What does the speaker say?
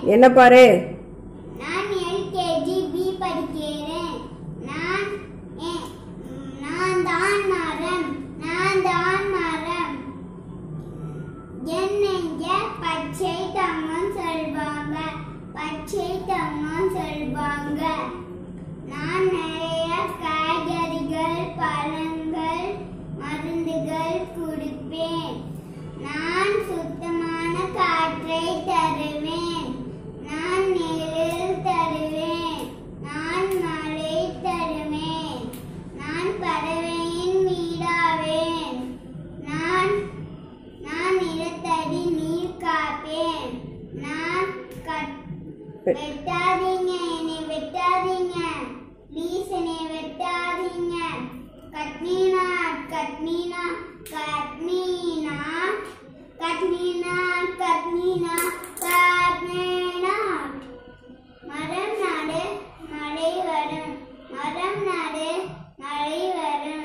என்ன பாரு நான் எல்கேஜி பி படிக்கிறேன் நான் ஏ- நான் தான் மரம் நான் தான் மரம் என்னங்க பச்சை தங்கம் சொல்வாங்க பச்சை தங்கம் சொல்வாங்க நான் நிறைய காய்கறிகள் பழங்கள் மருந்துகள் கொடுப்பேன் நான் சுத்தமான காற்றை தருவேன் நான் நிழல் தருவேன் நான் மழை தருவேன் நான் பறவையின் வீடாவேன் நான் நான் நிலத்தடி நீர் காப்பேன் நான் கட் வெட்டாதீங்க என்னை வெட்டாதீங்க ப்ளீஸ் என்னை வெட்டாதீங்க கட்னீனா கட்னீனா கட்னீனா கட்னீனா கட்னீனா கட்னீனா மரம் நடு மழை வரும் மரம் நடு மழை வரும்